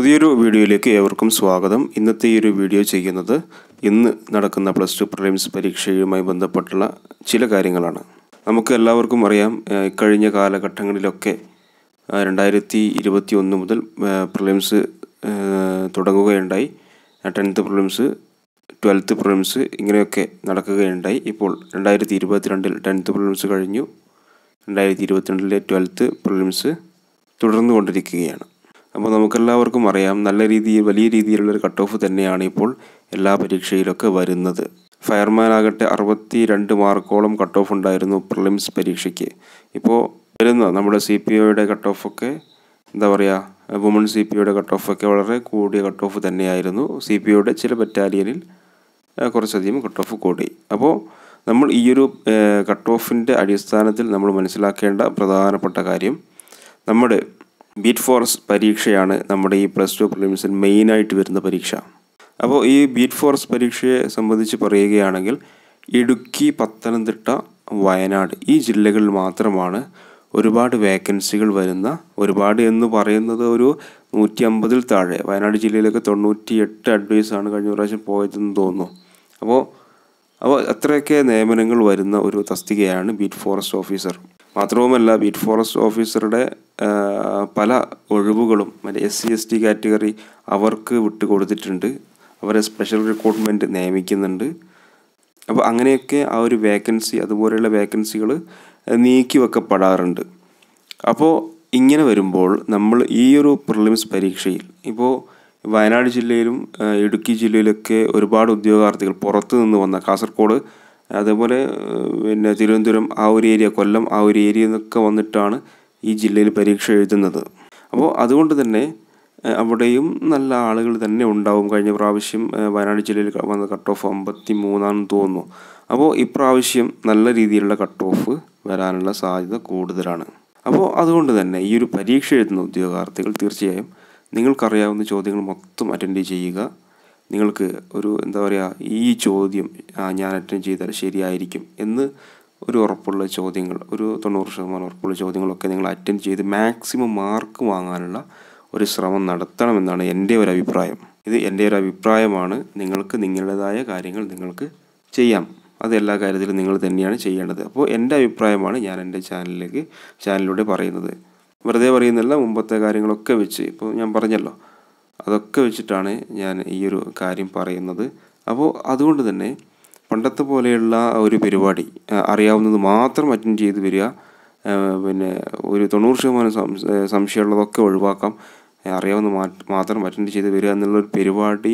പുതിയൊരു വീഡിയോയിലേക്ക് ഏവർക്കും സ്വാഗതം ഇന്നത്തെ ഈ ഒരു വീഡിയോ ചെയ്യുന്നത് ഇന്ന് നടക്കുന്ന പ്ലസ് ടു പ്രിലിംസ് പരീക്ഷയുമായി ബന്ധപ്പെട്ടുള്ള ചില കാര്യങ്ങളാണ് നമുക്ക് എല്ലാവർക്കും അറിയാം ഏഹ്, ഇക്കഴിഞ്ഞ കാലഘട്ടങ്ങളിലൊക്കെ ആ, രണ്ടായിരത്തി ഇരുപത്തി ഒന്ന് മുതൽ പ്രിലിംസ് തുടങ്ങുകയുണ്ടായി ടെൻത്ത് പ്രിലിംസ് ട്വൽത്ത് പ്രിലിംസ് ഇങ്ങനെയൊക്കെ നടക്കുകയുണ്ടായി ഇപ്പോൾ രണ്ടായിരത്തി ഇരുപത്തിരണ്ടിൽ ടെൻത്ത് പ്രിലിംസ് കഴിഞ്ഞു രണ്ടായിരത്തി ഇരുപത്തിരണ്ടിലെ ട്വൽത്ത് പ്രിലിംസ് തുടർന്നു കൊണ്ടിരിക്കുകയാണ് അപ്പോൾ നമുക്കെല്ലാവർക്കും അറിയാം നല്ല രീതിയിൽ വലിയ രീതിയിലുള്ളൊരു കട്ട് ഓഫ് തന്നെയാണ് ഇപ്പോൾ എല്ലാ പരീക്ഷയിലൊക്കെ വരുന്നത് ഫയർമാൻ ആകട്ടെ അറുപത്തി രണ്ട് മാർക്കോളം കട്ട് ഓഫ് ഉണ്ടായിരുന്നു പ്രിലിംസ് പരീക്ഷയ്ക്ക് ഇപ്പോൾ വരുന്ന നമ്മുടെ സി പി ഒയുടെ കട്ട് ഓഫൊക്കെ എന്താ പറയുക വുമൺ സി പി ഒയുടെ കട്ട് ഓഫൊക്കെ വളരെ കൂടിയ കട്ട് ഓഫ് തന്നെയായിരുന്നു സി പി ഒയുടെ ചില ബറ്റാലിയനിൽ ഏഹ് കുറച്ചധികം കട്ട് ഓഫ് കൂടി അപ്പോൾ നമ്മൾ ഈ ഒരു കട്ട് ഓഫിൻ്റെ അടിസ്ഥാനത്തിൽ നമ്മൾ മനസ്സിലാക്കേണ്ട പ്രധാനപ്പെട്ട കാര്യം നമ്മുടെ ബീറ്റ് ഫോറസ്റ്റ് പരീക്ഷയാണ് നമ്മുടെ ഈ പ്ലസ് ടു പ്രിലിംസിൽ മെയിനായിട്ട് വരുന്ന പരീക്ഷ അപ്പോൾ ഈ ബീറ്റ് ഫോറസ്റ്റ് പരീക്ഷയെ സംബന്ധിച്ച് പറയുകയാണെങ്കിൽ ഇടുക്കി പത്തനംതിട്ട വയനാട് ഈ ജില്ലകളിൽ മാത്രമാണ് ഒരുപാട് വേക്കൻസികൾ വരുന്ന ഒരുപാട് എന്ന് പറയുന്നത് ഒരു നൂറ്റി അമ്പതിൽ താഴെ വയനാട് ജില്ലയിലൊക്കെ തൊണ്ണൂറ്റി എട്ട് അഡ്വൈസാണ് കഴിഞ്ഞ പ്രാവശ്യം പോയതെന്ന് തോന്നുന്നു അപ്പോൾ അപ്പോൾ അത്രയൊക്കെ നിയമനങ്ങൾ വരുന്ന ഒരു തസ്തികയാണ് ബീറ്റ് ഫോറസ്റ്റ് ഓഫീസർ മാത്രവുമല്ല ബീറ്റ് ഫോറസ്റ്റ് ഓഫീസറുടെ ആ, പല ഒഴിവുകളും മറ്റേ S C S T category അവർക്ക് വിട്ടുകൊടുത്തിട്ടുണ്ട് അവരെ സ്പെഷ്യൽ റിക്രൂട്ട്മെൻറ്റ് നിയമിക്കുന്നുണ്ട് അപ്പോൾ അങ്ങനെയൊക്കെ ആ ഒരു വേക്കൻസി അതുപോലെയുള്ള വേക്കൻസികൾ നീക്കി വെക്കപ്പെടാറുണ്ട് അപ്പോൾ ഇങ്ങനെ വരുമ്പോൾ നമ്മൾ ഈ ഒരു പ്രിലിംസ് പരീക്ഷയിൽ ഇപ്പോൾ വയനാട് ജില്ലയിലും ആ, ഇടുക്കി ജില്ലയിലൊക്കെ ഒരുപാട് ഉദ്യോഗാർത്ഥികൾ പുറത്ത് നിന്ന് വന്ന കാസർഗോഡ് അതേപോലെ ആ, പിന്നെ തിരുവനന്തപുരം ആ ഒരു ഏരിയ കൊല്ലം ആ ഒരു ഏരിയയിൽ നിന്നൊക്കെ വന്നിട്ടാണ് ഈ ജില്ലയിൽ പരീക്ഷ എഴുതുന്നത് അപ്പോൾ അതുകൊണ്ട് തന്നെ ആ, അവിടെയും നല്ല ആളുകൾ തന്നെ ഉണ്ടാവും കഴിഞ്ഞ പ്രാവശ്യം ആ, വയനാട് ജില്ലയിൽ ക- വന്ന കട്ട് ഓഫ് അമ്പത്തി മൂന്നാണെന്ന് തോന്നുന്നു അപ്പോൾ ഇപ്രാവശ്യം നല്ല രീതിയിലുള്ള കട്ട് ഓഫ് വരാനുള്ള സാധ്യത കൂടുതലാണ് അപ്പോൾ അതുകൊണ്ട് തന്നെ ഈ ഒരു പരീക്ഷ എഴുതുന്ന ഉദ്യോഗാർത്ഥികൾ തീർച്ചയായും നിങ്ങൾക്കറിയാവുന്ന ചോദ്യങ്ങൾ മൊത്തം അറ്റൻഡ് ചെയ്യുക നിങ്ങൾക്ക് ഒരു എന്താ പറയുക ഈ ചോദ്യം ആ, ഞാൻ അറ്റൻഡ് ചെയ്താൽ ശരിയായിരിക്കും എന്ന് ഒരു ഉറപ്പുള്ള ചോദ്യങ്ങൾ ഒരു തൊണ്ണൂറ് ശതമാനം ഉറപ്പുള്ള ചോദ്യങ്ങളൊക്കെ നിങ്ങൾ അറ്റൻഡ് ചെയ്ത് മാക്സിമം മാർക്ക് വാങ്ങാനുള്ള ഒരു ശ്രമം നടത്തണമെന്നാണ് എൻ്റെ ഒരു അഭിപ്രായം ഇത് എൻ്റെ ഒരു അഭിപ്രായമാണ് നിങ്ങൾക്ക് നിങ്ങളുടേതായ കാര്യങ്ങൾ നിങ്ങൾക്ക് ചെയ്യാം അത് എല്ലാ കാര്യത്തിലും നിങ്ങൾ തന്നെയാണ് ചെയ്യേണ്ടത് അപ്പോൾ എൻ്റെ അഭിപ്രായമാണ് ഞാൻ എൻ്റെ ചാനലിലേക്ക് ചാനലിലൂടെ പറയുന്നത് വെറുതെ പറയുന്നില്ല മുമ്പത്തെ കാര്യങ്ങളൊക്കെ വെച്ച് ഇപ്പോൾ ഞാൻ പറഞ്ഞല്ലോ അതൊക്കെ വെച്ചിട്ടാണ് ഞാൻ ഈ ഒരു കാര്യം പറയുന്നത് അപ്പോൾ അതുകൊണ്ട് തന്നെ പണ്ടത്തെ പോലെയുള്ള ആ ഒരു പരിപാടി ആ, അറിയാവുന്നത് മാത്രം അറ്റൻഡ് ചെയ്ത് വരിക ആ, പിന്നെ ഒരു തൊണ്ണൂറ് ശതമാനം സം- ഏ, സംശയമുള്ളതൊക്കെ ഒഴിവാക്കാം ഏ, അറിയാവുന്ന മാ- മാത്രം അറ്റൻഡ് ചെയ്ത് വരിക എന്നുള്ളൊരു പരിപാടി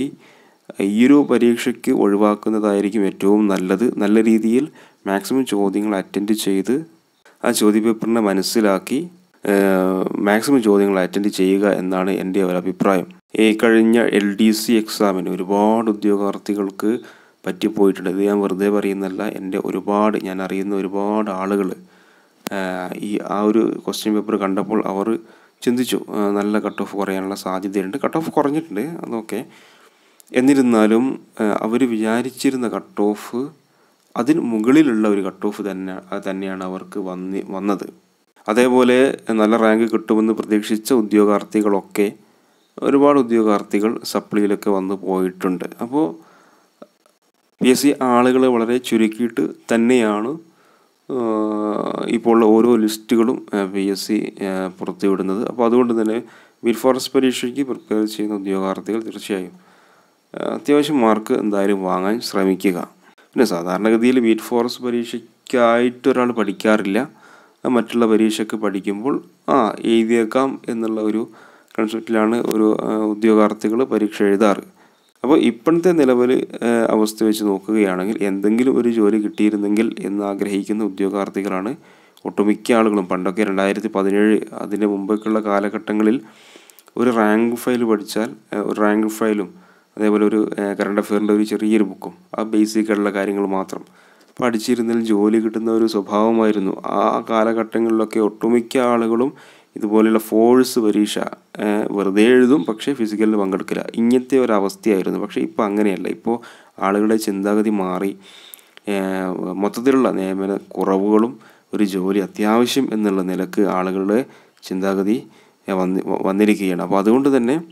ഈ ഒരു പരീക്ഷയ്ക്ക് ഒഴിവാക്കുന്നതായിരിക്കും ഏറ്റവും നല്ലത് നല്ല രീതിയിൽ മാക്സിമം ചോദ്യങ്ങൾ അറ്റൻഡ് ചെയ്ത് ആ ചോദ്യപേപ്പറിനെ മനസ്സിലാക്കി മാക്സിമം ചോദ്യങ്ങൾ അറ്റൻഡ് ചെയ്യുക എന്നാണ് എൻ്റെ ഒരു അഭിപ്രായം ഈ കഴിഞ്ഞ എൽ ഡി സി എക്സാമിന് ഒരുപാട് ഉദ്യോഗാർത്ഥികൾക്ക് പറ്റിപ്പോയിട്ടുണ്ട് ഇത് ഞാൻ വെറുതെ പറയുന്നല്ല എൻ്റെ ഒരുപാട് ഞാൻ അറിയുന്ന ഒരുപാട് ആളുകൾ ഈ ആ ഒരു ക്വസ്റ്റ്യൻ പേപ്പർ കണ്ടപ്പോൾ അവർ ചിന്തിച്ചു ആ, നല്ല കട്ട് ഓഫ് കുറയാനുള്ള സാധ്യതയുണ്ട് കട്ട് ഓഫ് കുറഞ്ഞിട്ടുണ്ട് അതൊക്കെ എന്നിരുന്നാലും അവർ വിചാരിച്ചിരുന്ന കട്ട് ഓഫ് അതിന് മുകളിലുള്ള ഒരു കട്ട് ഓഫ് തന്നെ അത് തന്നെയാണ് അവർക്ക് വന്നി വന്നത് അതേപോലെ നല്ല റാങ്ക് കിട്ടുമെന്ന് പ്രതീക്ഷിച്ച ഉദ്യോഗാർത്ഥികളൊക്കെ ഒരുപാട് ഉദ്യോഗാർത്ഥികൾ സപ്ലിയിലൊക്കെ വന്ന് പോയിട്ടുണ്ട് അപ്പോൾ പി എസ് സി ആളുകളെ വളരെ ചുരുക്കിയിട്ട് തന്നെയാണ് ആഹ് ഇപ്പോൾ ഉള്ള ഓരോ ലിസ്റ്റുകളും പി എസ് സി പുറത്തുവിടുന്നത് അപ്പോൾ അതുകൊണ്ട് തന്നെ ബീറ്റ് ഫോറസ്റ്റ് പരീക്ഷയ്ക്ക് പ്രിപ്പയർ ചെയ്യുന്ന ഉദ്യോഗാർത്ഥികൾ തീർച്ചയായും ആഹ് അത്യാവശ്യം മാർക്ക് എന്തായാലും വാങ്ങാൻ ശ്രമിക്കുക പിന്നെ സാധാരണഗതിയിൽ ബീറ്റ് ഫോറസ്റ്റ് പരീക്ഷയ്ക്കായിട്ട് ഒരാൾ പഠിക്കാറില്ല ആ മറ്റുള്ള പരീക്ഷയ്ക്ക് പഠിക്കുമ്പോൾ ആ എഴുതിയേക്കാം എന്നുള്ള ഒരു കൺസെപ്റ്റിലാണ് ഒരു ഉദ്യോഗാർത്ഥികൾ പരീക്ഷ എഴുതാറ് അപ്പോൾ ഇപ്പോഴത്തെ നിലവിൽ അവസ്ഥ വെച്ച് നോക്കുകയാണെങ്കിൽ എന്തെങ്കിലും ഒരു ജോലി കിട്ടിയിരുന്നെങ്കിൽ എന്ന് ആഗ്രഹിക്കുന്ന ഉദ്യോഗാർത്ഥികളാണ് ഒട്ടുമിക്ക ആളുകളും പണ്ടൊക്കെ രണ്ടായിരത്തി പതിനേഴ് അതിൻ്റെ മുമ്പൊക്കെയുള്ള കാലഘട്ടങ്ങളിൽ ഒരു റാങ്ക് ഫയൽ പഠിച്ചാൽ ഏഹ്, ഒരു റാങ്ക് ഫയലും അതേപോലെ ഒരു കറണ്ട് അഫെയറിൻ്റെ ഒരു ചെറിയൊരു ബുക്കും ആ ബേസിക് ആയിട്ടുള്ള കാര്യങ്ങൾ മാത്രം പഠിച്ചിരുന്നതിൽ ജോലി കിട്ടുന്ന ഒരു സ്വഭാവമായിരുന്നു ആ കാലഘട്ടങ്ങളിലൊക്കെ ഒട്ടുമിക്ക ആളുകളും ഇതുപോലെയുള്ള ഫോഴ്സ് പരീക്ഷ ഏഹ്, വെറുതെ എഴുതും പക്ഷേ ഫിസിക്കലിൽ പങ്കെടുക്കില്ല ഇങ്ങനത്തെ ഒരു അവസ്ഥയായിരുന്നു പക്ഷേ ഇപ്പോൾ അങ്ങനെയല്ല ഇപ്പോൾ ആളുകളുടെ ചിന്താഗതി മാറി ഏഹ്, മൊത്തത്തിലുള്ള നിയമന കുറവുകളും ഒരു ജോലി അത്യാവശ്യം എന്നുള്ള നിലക്ക് ആളുകളുടെ ചിന്താഗതി ഏഹ്, വന്നി വന്നിരിക്കുകയാണ് അപ്പോൾ അതുകൊണ്ട് തന്നെ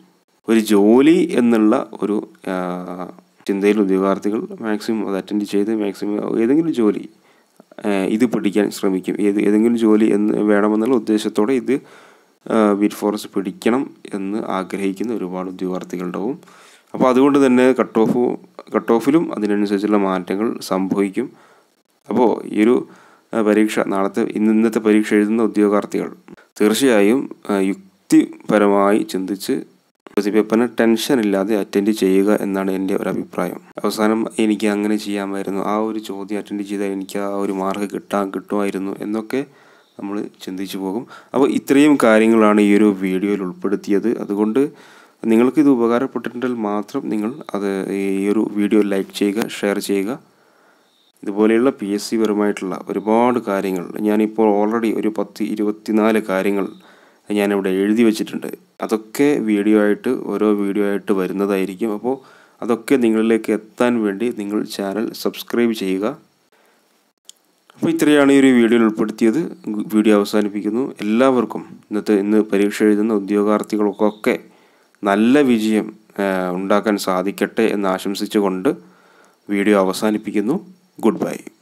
ഒരു ജോലി എന്നുള്ള ഒരു ആ, ചിന്തയിൽ ഉദ്യോഗാർത്ഥികൾ മാക്സിമം അത് അറ്റൻഡ് ചെയ്ത് മാക്സിമം ഏതെങ്കിലും ജോലി ആ, ഇത് പഠിക്കാൻ ശ്രമിക്കും ഏത് ഏതെങ്കിലും ജോലി എന്ന് വേണമെന്നുള്ള ഉദ്ദേശത്തോടെ ഇത് ബീറ്റ് ഫോറസ്റ്റ് പിടിക്കണം എന്ന് ആഗ്രഹിക്കുന്ന ഒരുപാട് ഉദ്യോഗാർത്ഥികളുണ്ടാവും അപ്പോൾ അതുകൊണ്ട് തന്നെ കട്ട് ഓഫ് കട്ട് ഓഫിലും അതിനനുസരിച്ചുള്ള മാറ്റങ്ങൾ സംഭവിക്കും അപ്പോൾ ഈ ഒരു ആ, പരീക്ഷ നാളത്തെ ഇന്ന് ഇന്നത്തെ പരീക്ഷ എഴുതുന്ന ഉദ്യോഗാർത്ഥികൾ തീർച്ചയായും ആ, യുക്തിപരമായി ചിന്തിച്ച് പേപ്പറിന് ടെൻഷൻ ഇല്ലാതെ അറ്റൻഡ് ചെയ്യുക എന്നാണ് എൻ്റെ ഒരു അഭിപ്രായം അവസാനം എനിക്ക് അങ്ങനെ ചെയ്യാമായിരുന്നു ആ ഒരു ചോദ്യം അറ്റൻഡ് ചെയ്താൽ എനിക്ക് ആ ഒരു മാർക്ക് കിട്ടാൻ കിട്ടുമായിരുന്നു എന്നൊക്കെ നമ്മൾ ചിന്തിച്ചു പോകും അപ്പോൾ ഇത്രയും കാര്യങ്ങളാണ് ഈ ഒരു വീഡിയോയിൽ ഉൾപ്പെടുത്തിയത് അതുകൊണ്ട് നിങ്ങൾക്ക് ഇത് ഉപകാരപ്പെട്ടിട്ടുണ്ടെങ്കിൽ മാത്രം നിങ്ങൾ അത് ഈ ഒരു വീഡിയോ ലൈക്ക് ചെയ്യുക ഷെയർ ചെയ്യുക ഇതുപോലെയുള്ള പി എസ് സി പരമായിട്ടുള്ള ഒരുപാട് കാര്യങ്ങൾ ഞാനിപ്പോൾ ഓൾറെഡി ഒരു പത്ത് ഇരുപത്തിനാല് കാര്യങ്ങൾ ഞാനിവിടെ എഴുതി വെച്ചിട്ടുണ്ട് അതൊക്കെ വീഡിയോ ആയിട്ട് ഓരോ വീഡിയോ ആയിട്ട് വരുന്നതായിരിക്കും അപ്പോൾ അതൊക്കെ നിങ്ങളിലേക്ക് എത്താൻ വേണ്ടി നിങ്ങൾ ചാനൽ സബ്സ്ക്രൈബ് ചെയ്യുക അപ്പോൾ ഇത്രയാണ് ഈ ഒരു വീഡിയോയിൽ ഉൾപ്പെടുത്തിയത് വീഡിയോ അവസാനിപ്പിക്കുന്നു എല്ലാവർക്കും ഇന്നത്തെ ഇന്ന് പരീക്ഷ എഴുതുന്ന ഉദ്യോഗാർത്ഥികൾക്കൊക്കെ നല്ല വിജയം ആ, ഉണ്ടാക്കാൻ സാധിക്കട്ടെ എന്ന് ആശംസിച്ചുകൊണ്ട് വീഡിയോ അവസാനിപ്പിക്കുന്നു ഗുഡ് ബൈ